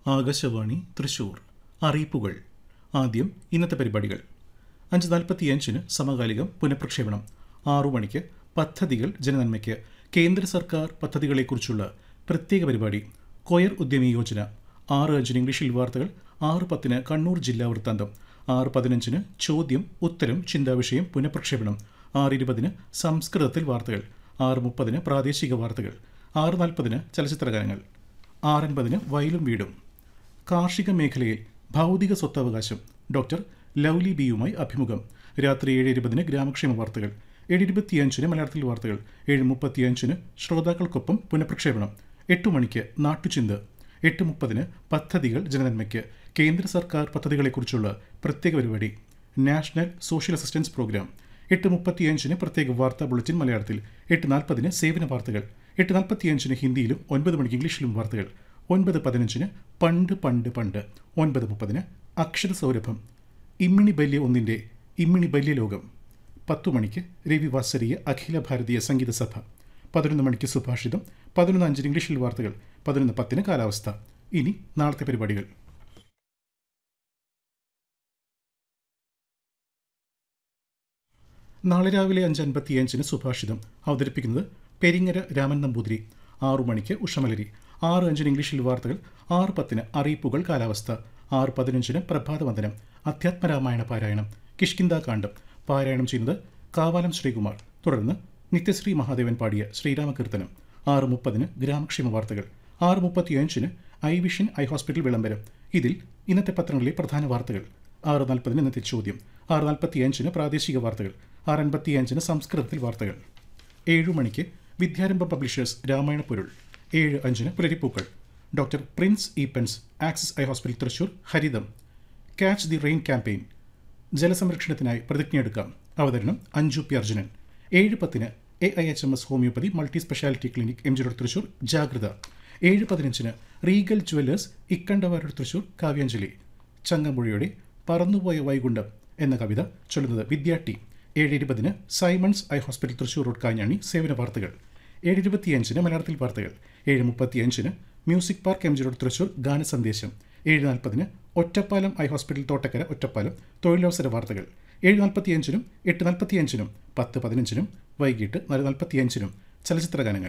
ആകാശവാണി തൃശൂർ അറിയിപ്പുകൾ ആദ്യം ഇന്നത്തെ പരിപാടികൾ അഞ്ച് നാൽപ്പത്തിയഞ്ചിന് സമകാലികം പുനഃപ്രക്ഷേപണം ആറു മണിക്ക് പദ്ധതികൾ ജനനന്മയ്ക്ക് കേന്ദ്ര സർക്കാർ പദ്ധതികളെക്കുറിച്ചുള്ള പ്രത്യേക പരിപാടി കൊയർ ഉദ്യമി യോജന ആറ് അഞ്ചിന് ഇംഗ്ലീഷിൽ വാർത്തകൾ ആറ് പത്തിന് കണ്ണൂർ ജില്ലാ വൃത്താന്തം ആറ് പതിനഞ്ചിന് ചോദ്യം ഉത്തരം ചിന്താവിഷയം പുനഃപ്രക്ഷേപണം ആറ് ഇരുപതിന് സംസ്കൃതത്തിൽ വാർത്തകൾ ആറ് മുപ്പതിന് പ്രാദേശിക വാർത്തകൾ ആറ് നാൽപ്പതിന് ചലച്ചിത്രഗാനങ്ങൾ ആറൻപതിന് വയലും വീടും കാർഷിക മേഖലയിൽ ഭൗതിക സ്വത്തവകാശം ഡോക്ടർ ലൗലി ബിയുമായി അഭിമുഖം രാത്രി ഏഴ് ഇരുപതിന് ഗ്രാമക്ഷേമ വാർത്തകൾ ഏഴ് ഇരുപത്തിയഞ്ചിന് മലയാളത്തിൽ വാർത്തകൾ ഏഴ് മുപ്പത്തിയഞ്ചിന് ശ്രോതാക്കൾക്കൊപ്പം പുനഃപ്രക്ഷേപണം എട്ട് മണിക്ക് നാട്ടുചിന്ത് എട്ട് മുപ്പതിന് പദ്ധതികൾ ജനനന്മയ്ക്ക് കേന്ദ്ര സർക്കാർ പദ്ധതികളെക്കുറിച്ചുള്ള പ്രത്യേക പരിപാടി നാഷണൽ സോഷ്യൽ അസിസ്റ്റൻസ് പ്രോഗ്രാം എട്ട് മുപ്പത്തിയഞ്ചിന് പ്രത്യേക വാർത്താ ബുള്ളറ്റിൻ മലയാളത്തിൽ എട്ട് നാൽപ്പതിന് സേവന വാർത്തകൾ എട്ട് നാൽപ്പത്തിയഞ്ചിന് ഹിന്ദിയിലും ഒൻപത് മണിക്ക് ഇംഗ്ലീഷിലും വാർത്തകൾ ഒൻപത് പതിനഞ്ചിന് പണ്ട് പണ്ട് പണ്ട് ഒൻപത് മുപ്പതിന് അക്ഷര സൗരഭം ഇമ്മിണി ബല്യ ഒന്നിൻ്റെ ഇമ്മിണി ബല്യ ലോകം പത്തു മണിക്ക് രവി വാസരീയ അഖില ഭാരതീയ സംഗീത സഭ പതിനൊന്ന് മണിക്ക് സുഭാഷിതം പതിനൊന്ന് അഞ്ചിന് ഇംഗ്ലീഷിൽ വാർത്തകൾ പതിനൊന്ന് പത്തിന് കാലാവസ്ഥ ഇനി നാളത്തെ പരിപാടികൾ നാളെ രാവിലെ അഞ്ച് അൻപത്തിയഞ്ചിന് സുഭാഷിതം അവതരിപ്പിക്കുന്നത് പെരിങ്ങര രാമൻ നമ്പൂതിരി ആറു മണിക്ക് ഉഷമലരി ആറ് അഞ്ചിന് ഇംഗ്ലീഷിൽ വാർത്തകൾ ആറ് പത്തിന് അറിയിപ്പുകൾ കാലാവസ്ഥ ആറ് പതിനഞ്ചിന് പ്രഭാതവന്ദനം അധ്യാത്മരാമായണ പാരായണം കിഷ്കിന്ദ കാണ്ഡം പാരായണം ചെയ്യുന്നത് കാവാലം ശ്രീകുമാർ തുടർന്ന് നിത്യശ്രീ മഹാദേവൻ പാടിയ ശ്രീരാമകീർത്തനം ആറ് മുപ്പതിന് ഗ്രാമക്ഷേമ വാർത്തകൾ ആറ് മുപ്പത്തിയഞ്ചിന് ഐ വിഷൻ ഐ ഹോസ്പിറ്റൽ വിളംബരം ഇതിൽ ഇന്നത്തെ പത്രങ്ങളിലെ പ്രധാന വാർത്തകൾ ആറ് നാൽപ്പതിന് ഇന്നത്തെ ചോദ്യം ആറ് നാൽപ്പത്തിയഞ്ചിന് പ്രാദേശിക വാർത്തകൾ ആറ് അൻപത്തിയഞ്ചിന് സംസ്കൃതത്തിൽ വാർത്തകൾ ഏഴു മണിക്ക് വിദ്യാരംഭ പബ്ലിഷേഴ്സ് രാമായണ പൊരുൾ ഏഴ് അഞ്ചിന് പുലരിപ്പൂക്കൾ doctor Prince Eapen's Axis eye hospital Thrissur ഹരിതം ക്യാച്ച് ദി റെയിൻ ക്യാമ്പയിൻ ജലസംരക്ഷണത്തിനായി പ്രതിജ്ഞയെടുക്കാം അവതരണം അഞ്ജു പി അർജുനൻ ഏഴ് പത്തിന് A I H M S homeopathy multi speciality clinic M G road Thrissur ജാഗ്രത ഏഴ് പതിനഞ്ചിന് റീഗൽ ജുവല്ലേഴ്സ് ഇക്കണ്ടവാരോട് തൃശൂർ കാവ്യാഞ്ജലി ചങ്ങമ്പുഴയുടെ പറന്നുപോയ വൈകുണ്ഠം എന്ന കവിത ചൊല്ലുന്നത് വിദ്യാട്ടി ഏഴ് ഇരുപതിന് Simon's eye hospital Thrissur road Kanjani സേവന വാർത്തകൾ ഏഴ് ഇരുപത്തിയഞ്ചിന് മലയാളത്തിൽ വാർത്തകൾ ഏഴ് മുപ്പത്തിയഞ്ചിന് music park M G road Thrissur ഗാന സന്ദേശം ഏഴ് നാൽപ്പതിന് ഒറ്റപ്പാലം ഐ ഹോസ്പിറ്റൽ തോട്ടക്കര ഒറ്റപ്പാലം തൊഴിലവസര വാർത്തകൾ ഏഴ് നാൽപ്പത്തിയഞ്ചിനും എട്ട് നാൽപ്പത്തിയഞ്ചിനും പത്ത് പതിനഞ്ചിനും വൈകിട്ട് നാല് നാൽപ്പത്തിയഞ്ചിനും ചലച്ചിത്ര ഗാനങ്ങൾ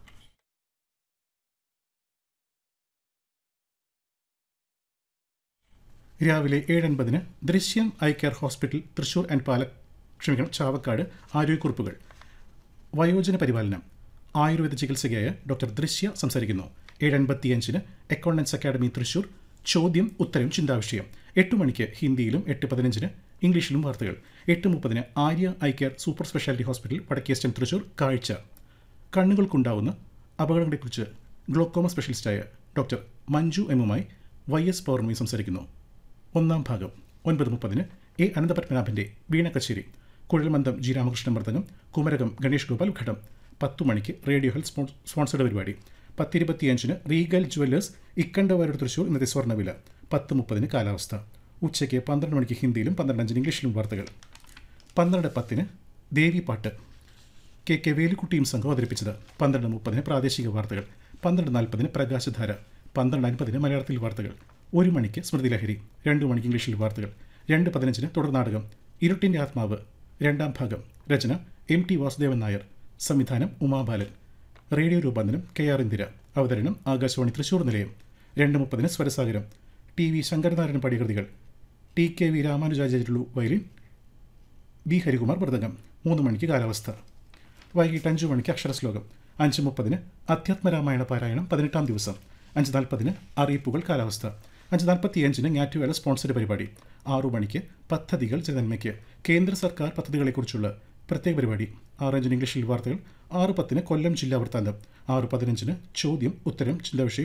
രാവിലെ ഏഴ് അൻപതിന് Drishyam eye care hospital Thrissur and Pala ക്ഷമിക്കണം ചാവക്കാട് ആരോഗ്യക്കുറിപ്പുകൾ വയോജന പരിപാലനം ആയുർവേദ ചികിത്സകയായ ഡോക്ടർ ദൃശ്യ സംസാരിക്കുന്നു ഏഴ് അൻപത്തിയഞ്ചിന് അക്കൗണ്ടൻസ് അക്കാദമി തൃശൂർ ചോദ്യം ഉത്തരം ചിന്താവിഷയം എട്ട് മണിക്ക് ഹിന്ദിയിലും എട്ട് പതിനഞ്ചിന് ഇംഗ്ലീഷിലും വാർത്തകൾ എട്ട് മുപ്പതിന് Arya eye care super speciality hospital വടക്കേസ്റ്റൻ തൃശൂർ കാഴ്ച കണ്ണുകൾക്കുണ്ടാവുന്ന അപകടങ്ങളെക്കുറിച്ച് ഗ്ലോക്കോമ സ്പെഷ്യലിസ്റ്റായ ഡോക്ടർ മഞ്ജു എമ്മുമായി വൈ എസ് പൗർണമി സംസാരിക്കുന്നു ഒന്നാം ഭാഗം ഒൻപത് മുപ്പതിന് എ അനന്തപത്മനാഭന്റെ വീണ കച്ചേരി കുഴൽമന്ദം ജി രാമകൃഷ്ണൻ മർദ്ദനം കുമരകം ഗണേഷ് ഗോപാൽ ഘടം പത്തു മണിക്ക് റേഡിയോ ഹെൽത്ത് സ്പോൺ സ്പോൺസർഡ് പരിപാടി പത്തിരുപത്തിയഞ്ചിന് റീഗൽ ജുവല്ലേഴ്സ് ഇക്കണ്ടവാരുടെ തൃശൂർ ഇന്നത്തെ സ്വർണ്ണവില പത്ത് മുപ്പതിന് കാലാവസ്ഥ ഉച്ചയ്ക്ക് പന്ത്രണ്ട് മണിക്ക് ഹിന്ദിയിലും പന്ത്രണ്ട് അഞ്ചിന് ഇംഗ്ലീഷിലും വാർത്തകൾ പന്ത്രണ്ട് പത്തിന് ദേവിപ്പാട്ട് കെ കെ വേലുക്കുട്ടിയും സംഘം അവതരിപ്പിച്ചത് പന്ത്രണ്ട് മുപ്പതിന് പ്രാദേശിക വാർത്തകൾ പന്ത്രണ്ട് നാൽപ്പതിന് പ്രകാശധാര പന്ത്രണ്ട് അൻപതിന് മലയാളത്തിൽ വാർത്തകൾ ഒരു മണിക്ക് സ്മൃതി ലഹരി രണ്ട് മണിക്ക് ഇംഗ്ലീഷിൽ വാർത്തകൾ രണ്ട് പതിനഞ്ചിന് തുടർ നാടകം ഇരുട്ടിൻ്റെ ആത്മാവ് രണ്ടാം ഭാഗം രചന എം ടി വാസുദേവൻ നായർ സംവിധാനം ഉമാബാലൻ റേഡിയോ രൂപാന്തരം കെ ആർ ഇന്ദിര അവതരണം ആകാശവാണി തൃശൂർ നിലയം രണ്ട് മുപ്പതിന് സ്വരസാഗരം ടി വി ശങ്കരനാരായണൻ പടികൃതികൾ T K V Ramanujacharyulu violin B Harikumar mridangam മൂന്ന് മണിക്ക് കാലാവസ്ഥ വൈകിട്ട് അഞ്ച് മണിക്ക് അക്ഷരശ്ലോകം അഞ്ച് മുപ്പതിന് അധ്യാത്മരാമായണ പാരായണം പതിനെട്ടാം ദിവസം അഞ്ച് നാൽപ്പതിന് അറിയിപ്പുകൾ കാലാവസ്ഥ അഞ്ച് നാൽപ്പത്തിയഞ്ചിന് ഞാറ്റുവേല സ്പോൺസർഡ് പരിപാടി ആറു മണിക്ക് പദ്ധതികൾ ജനന്മയ്ക്ക് കേന്ദ്ര സർക്കാർ പദ്ധതികളെക്കുറിച്ചുള്ള പ്രത്യേക പരിപാടി ആറ് അഞ്ചിന് ഇംഗ്ലീഷിൽ വാർത്തകൾ ആറ് പത്തിന് കൊല്ലം ജില്ലാ വൃത്താന്തം ആറ് പതിനഞ്ചിന് ചോദ്യം ഉത്തരം ചിന്താവിഷയം